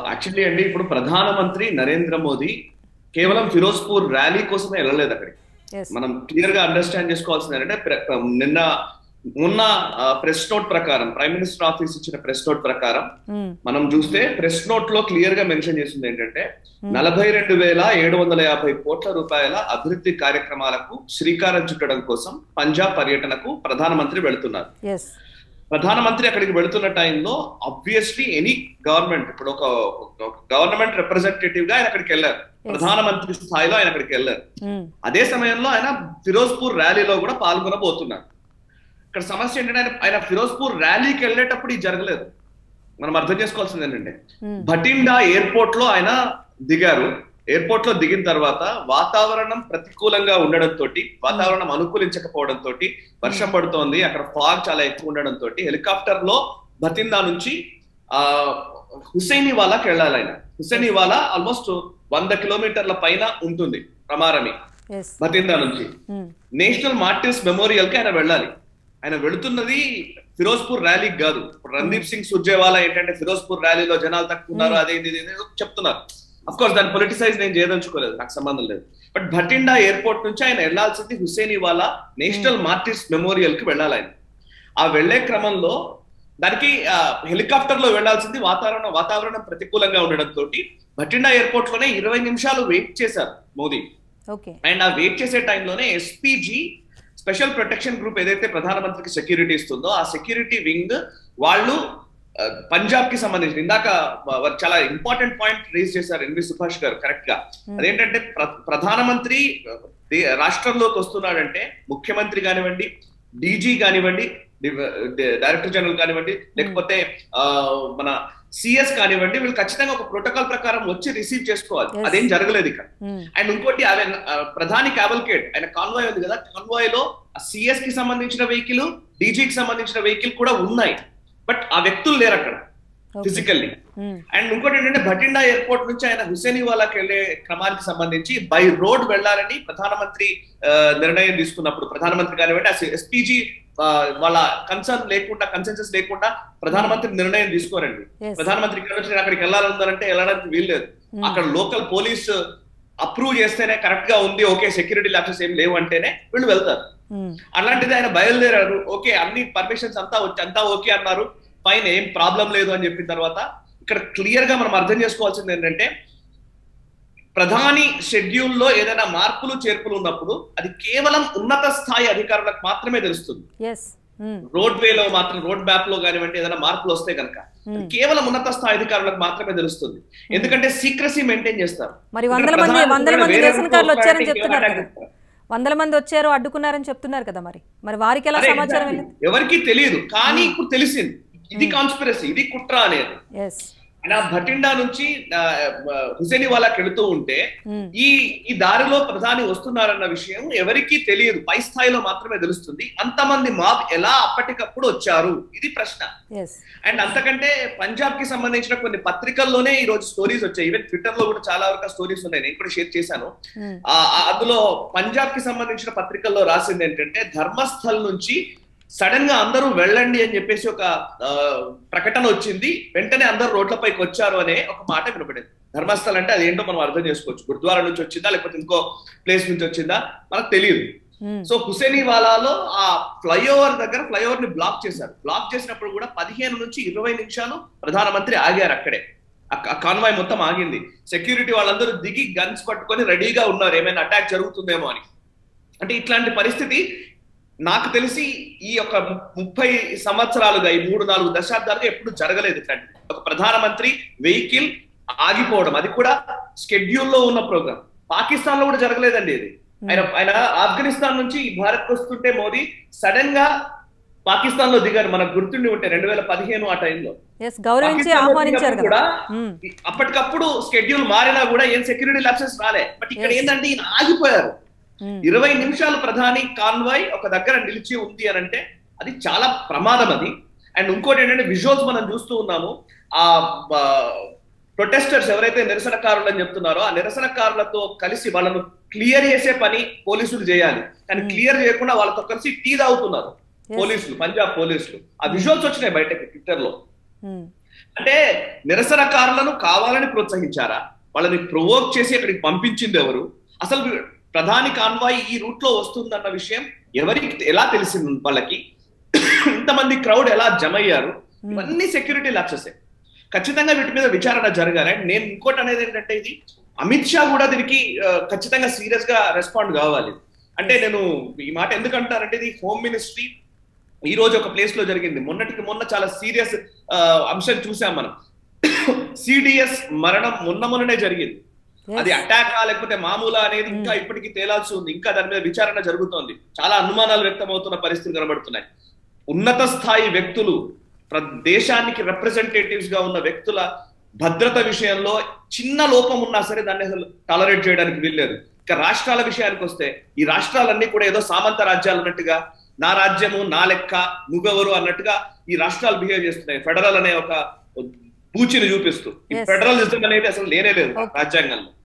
Actually అండి ఇప్పుడు ప్రధానమంత్రి నరేంద్ర మోదీ కేవలం ఫిరోజ్పూర్ ర్యాలీ కోసమే వెళ్ళలేదు అక్కడికి ఎస్ మనం క్లియర్ గా అండర్స్టాండ్ చేసుకోవాల్సింది ఏంటంటే ప్ర- నిన్న మొన్న ప్రెస్ నోట్ ప్రకారం ప్రైమ్ మినిస్టర్ ఆఫీస్ ఇచ్చిన ప్రెస్ నోట్ ప్రకారం మనం చూస్తే ప్రెస్ నోట్ లో క్లియర్ గా మెన్షన్ చేసింది ఏంటంటే నలభై రెండు వేల ఏడు వందల యాభై కోట్ల రూపాయల అభివృద్ధి కార్యక్రమాలకు శ్రీకారం చుట్టడం కోసం పంజాబ్ పర్యటనకు ప్రధానమంత్రి వెళుతున్నారు ఎస్ ప్రధానమంత్రి అక్కడికి వెళుతున్న టైంలో ఆబ్వియస్లీ ఎనీ గవర్నమెంట్ ఇప్పుడు ఒక గవర్నమెంట్ రిప్రజెంటేటివ్ గా ఆయన అక్కడికి వెళ్ళారు ప్రధానమంత్రి స్థాయిలో ఆయన అక్కడికి వెళ్ళారు అదే సమయంలో ఆయన ఫిరోజ్పూర్ ర్యాలీలో కూడా పాల్గొనబోతున్నారు ఇక్కడ సమస్య ఏంటంటే ఆయన ఆయన ఫిరోజ్పూర్ ర్యాలీకి వెళ్ళేటప్పుడు ఇది జరగలేదు మనం అర్థం చేసుకోవాల్సింది ఏంటంటే భటిండా ఎయిర్పోర్ట్ లో ఆయన దిగారు ఎయిర్పోర్ట్ లో దిగిన తర్వాత వాతావరణం ప్రతికూలంగా ఉండడంతో వాతావరణం అనుకూలించకపోవడంతో వర్షం పడుతోంది అక్కడ ఫాగ్ చాలా ఎక్కువ ఉండడంతో హెలికాప్టర్ లో భతిండా నుంచి ఆ హుసైన్ వాలాకి వెళ్ళాలి ఆయన హుసైన్ వాలా ఆల్మోస్ట్ వంద కిలోమీటర్ల పైన ఉంటుంది ప్రమారమి ఎస్ భతిండా నుంచి నేషనల్ మార్టిన్స్ మెమోరియల్ కి ఆయన వెళ్ళాలి ఆయన వెళుతున్నది ఫిరోజ్పూర్ ర్యాలీకి కాదు ఇప్పుడు రణదీప్ సింగ్ సుర్జేవాలా ఏంటంటే ఫిరోజ్పూర్ ర్యాలీలో జనాలు తక్కువ ఉన్నారు అదే ఇది ఇది ఏదో చెప్తున్నారు అఫ్ కోర్స్ దాన్ని పొలిటిసైజ్ నేను చేయదలుచుకోలేదు నాకు సంబంధం లేదు బట్ భటిండా ఎయిర్పోర్ట్ నుంచి ఆయన వెళ్లాల్సింది Hussainiwala national martyrs memorial కి వెళ్ళాలి ఆయన ఆ వెళ్లే క్రమంలో దానికి హెలికాప్టర్ లో వెళ్లాల్సింది వాతావరణం వాతావరణం ప్రతికూలంగా ఉండడంతో భటిండా ఎయిర్పోర్ట్ లోనే ఇరవై నిమిషాలు వెయిట్ చేశారు మోదీ ఓకే అండ్ ఆ వెయిట్ చేసే టైంలోనే ఎస్పీజీ స్పెషల్ ప్రొటెక్షన్ గ్రూప్ ఏదైతే ప్రధానమంత్రికి సెక్యూరిటీ ఇస్తుందో ఆ సెక్యూరిటీ వింగ్ వాళ్ళు ఆ, పంజాబ్ కి సంబంధించి ఇందాక వ- వారు చాలా ఇంపార్టెంట్ పాయింట్ రేజ్ చేశారు ఎన్వి సుభాష్ గారు కరెక్ట్ గా అదేంటంటే ప్ర- ప్రధానమంత్రి దే- రాష్ట్రంలోకి వస్తున్నాడంటే ముఖ్యమంత్రి కానివ్వండి డీజీ కానివ్వండి డి- డి- డైరెక్టర్ జనరల్ కానివ్వండి లేకపోతే ఆ, మన సిఎస్ కానివ్వండి వీళ్ళు ఖచ్చితంగా ఒక ప్రోటోకాల్ ప్రకారం వచ్చి రిసీవ్ చేసుకోవాలి Yes. అదేం జరగలేదు ఇక్కడ అండ్ ఇంకోటి ఆయన ఆ, ప్రధాని క్యాబల్కేట్ ఆయన కాన్వాయ్ ఉంది కదా కాన్వాయ్ లో సిఎస్ కి సంబంధించిన వెహికల్ డీజీకి సంబంధించిన వెహికల్ కూడా ఉన్నాయి బట్ ఆ వ్యక్తులు లేరు అక్కడ ఫిజికల్లీ అండ్ ఇంకోటి ఏంటంటే భటిండా ఎయిర్పోర్ట్ నుంచి ఆయన హుసేన్ వాళ్ళకి వెళ్లే క్రమానికి సంబంధించి బై రోడ్ వెళ్ళాలని ప్రధానమంత్రి ఆ, నిర్ణయం తీసుకున్నప్పుడు ప్రధానమంత్రి కానివ్వండి ఎస్పీజీ వాళ్ళ కన్సర్న్ లేకుండా కన్సెన్సస్ లేకుండా ప్రధానమంత్రి నిర్ణయం తీసుకోరండి Yes. ప్రధానమంత్రి ఇక్కడ నుంచి నేను అక్కడికి వెళ్ళాలంటే వెళ్ళడానికి వీల్లేదు అక్కడ లోకల్ పోలీస్ అప్రూవ్ చేస్తేనే కరెక్ట్ గా ఉంది ఓకే సెక్యూరిటీ ల్యాబ్సెస్ ఏం లేవు అంటేనే వీళ్ళు వెళ్తారు అలాంటిది ఆయన బయలుదేరారు ఓకే అన్ని పర్మిషన్స్ అంతా వచ్చి అంతా ఓకే అన్నారు ఫైన్ ఏం ప్రాబ్లం లేదు అని చెప్పిన తర్వాత ఇక్కడ క్లియర్ గా మనం అర్థం చేసుకోవాల్సింది ఏంటంటే ప్రధాని షెడ్యూల్ లో ఏదైనా మార్పులు చేర్పులు ఉన్నప్పుడు అది కేవలం ఉన్నత స్థాయి అధికారులకు మాత్రమే తెలుస్తుంది ఎస్ రోడ్ వేలో మాత్రం రోడ్ మ్యాప్ లో కానివ్వండి ఏదైనా మార్పులు వస్తే కనుక అది కేవలం ఉన్నత స్థాయి అధికారులకు మాత్రమే తెలుస్తుంది ఎందుకంటే సీక్రసీ మెయింటైన్ చేస్తారు మరి వందల మంది ప్రధాని వందల మంది వేరే రేషన్ కార్డులు వచ్చారని ఇంకేమైనా చెప్తున్నారు attack కదా చేస్తారు. వందల మంది వచ్చారు అడ్డుకున్నారని చెప్తున్నారు కదా మరి మరి వారికి ఎలా అదే సమాచారం exactly. వెళ్ళింది ఎవరికి తెలియదు కానీ ఇప్పుడు తెలిసింది ఇది కాన్స్పిరసీ ఇది కుట్ర అనేది ఎస్ ఆయన భటిండా నుంచి ఆ, హుసేని వాళ్ళకి వెళుతూ ఉంటే ఈ ఈ దారిలో ప్రధాని వస్తున్నారన్న విషయం ఎవరికీ తెలియదు పై స్థాయిలో మాత్రమే తెలుస్తుంది అంతమంది మాబ్ ఎలా అప్పటికప్పుడు వచ్చారు ఇది ప్రశ్న ఎస్ అండ్ అంతకంటే పంజాబ్ కి సంబంధించిన కొన్ని పత్రికల్లోనే ఈ రోజు స్టోరీస్ వచ్చాయి ఈవెన్ ట్విట్టర్ లో కూడా చాలా వరకు స్టోరీస్ ఉన్నాయి నేను కూడా షేర్ చేశాను ఆ, ఆ, అందులో పంజాబ్ కి సంబంధించిన పత్రికల్లో రాసింది ఏంటంటే ధర్మస్థల్ నుంచి సడన్ గా అందరూ వెళ్ళండి అని చెప్పేసి ఒక ఆ, ప్రకటన వచ్చింది వెంటనే అందరూ రోడ్లపైకి వచ్చారు అనే ఒక మాట వినపడింది ధర్మస్థల్ అంటే అదేంటో మనం అర్థం చేసుకోవచ్చు గురుద్వారా నుంచి వచ్చిందా లేకపోతే ఇంకో ప్లేస్ నుంచి వచ్చిందా మనకు తెలియదు సో హుసేని వాలాలో ఆ ఫ్లైఓవర్ దగ్గర ఫ్లైఓవర్ ని బ్లాక్ చేశారు బ్లాక్ చేసినప్పుడు కూడా పదిహేను నుంచి ఇరవై నిమిషాలు ప్రధానమంత్రి ఆగారు అక్కడే ఆ కాన్వాయ్ మొత్తం ఆగింది సెక్యూరిటీ వాళ్ళందరూ దిగి గన్స్ పట్టుకొని రెడీగా ఉన్నారు ఏమైనా అటాక్ జరుగుతుందేమో అని అంటే ఇట్లాంటి పరిస్థితి నాకు తెలిసి ఈ యొక్క ము- ముప్పై సంవత్సరాలుగా ఈ మూడు నాలుగు దశాబ్దాలుగా ఎప్పుడు జరగలేదు ఇట్లాంటిది ఒక ప్రధానమంత్రి వెహికల్ ఆగిపోవడం అది కూడా schedule లో ఉన్న ప్రోగ్రామ్ పాకిస్తాన్ లో కూడా జరగలేదండి ఇది ఆయన ఆయన ఆఫ్ఘనిస్తాన్ నుంచి భారత్ వస్తుంటే మోదీ సడన్ గా పాకిస్తాన్ లో దిగారు మనకు గుర్తుండి ఉంటే రెండు వేల పదిహేను ఆ టైంలో ఎస్ గౌరవించి పాకిస్తాన్లో ఆహ్వానించారు దిగినప్పుడు కదా కూడా మ్మ్. అప్పటికప్పుడు స్కెడ్యూల్ మారినా కూడా ఏం సెక్యూరిటీ లాప్సెస్ రాలే బట్ ఇక్కడ Yes. ఏంటంటే ఈయన ఆగిపోయారు మ్మ్. ఇరవై నిమిషాలు ప్రధాని కాన్వాయ్ ఒక దగ్గర నిలిచి ఉంది అని అంటే అది చాలా ప్రమాదం అది అండ్ ఇంకోటి ఏంటంటే విజువల్స్ మనం చూస్తూ ఉన్నాము ఆ ప్రొటెస్టర్స్ ఎవరైతే నిరసనకారులు అని చెప్తున్నారో ఆ నిరసనకారులతో కలిసి వాళ్ళను క్లియర్ చేసే పని పోలీసులు చేయాలి కానీ క్లియర్ చేయకుండా వాళ్ళతో కలిసి టీ తాగుతున్నారు Yes. పోలీసులు పంజాబ్ పోలీసులు ఆ విజువల్స్ వచ్చినాయి బయటకి ట్విట్టర్ లో మ్మ్. అంటే నిరసనకారులను కావాలని ప్రోత్సహించారా వాళ్ళని ప్రొవోక్ చేసి అక్కడికి పంపించింది ఎవరు అసలు ప్రధాని కాన్వాయ్ ఈ రూట్ లో వస్తుందన్న విషయం ఎవరికి ఎలా తెలిసింది వాళ్ళకి ఇంతమంది క్రౌడ్ ఎలా జమ అయ్యారు ఇవన్నీ సెక్యూరిటీ ల్యాప్సెస్ ఖచ్చితంగా వీటి మీద విచారణ జరగాలి అండ్ నేను ఇంకోటి అనేది ఏంటంటే ఇది అమిత్ షా కూడా దీనికి ఆ, ఖచ్చితంగా సీరియస్ గా రెస్పాండ్ కావాలి అంటే నేను ఈ మాట ఎందుకంటానంటే ఇది హోమ్ మినిస్ట్రీ ఈ రోజు ఒక ప్లేస్ లో జరిగింది మొన్నటికి మొన్న చాలా సీరియస్ అంశం చూసాం మనం సిడిఎస్ మరణం మొన్న మొన్ననే జరిగింది Yes. అది అటాక్ లేకపోతే మామూలా అనేది ఇంకా ఇప్పటికీ తేలాల్సి ఉంది ఇంకా దాని మీద విచారణ జరుగుతోంది చాలా అనుమానాలు వ్యక్తమవుతున్న పరిస్థితులు కనబడుతున్నాయి ఉన్నత స్థాయి వ్యక్తులు ప్ర- దేశానికి రిప్రజెంటేటివ్స్ గా ఉన్న వ్యక్తుల భద్రత విషయంలో చిన్న లోపం ఉన్నా సరే దాన్ని అసలు టాలరేట్ చేయడానికి వీల్లేదు ఇక రాష్ట్రాల విషయానికి వస్తే ఈ రాష్ట్రాలన్నీ కూడా ఏదో సామంత రాజ్యాలు అన్నట్టుగా నా రాజ్యము నా లెక్క నువ్వెవరు అన్నట్టుగా ఈ రాష్ట్రాలు బిహేవ్ చేస్తున్నాయి ఫెడరల్ అనే ఒక పూచిని చూపిస్తూ ఈ Yes. ఫెడరలిజం అనేది అసలు లేనే లేదు Okay. రాజ్యాంగంలో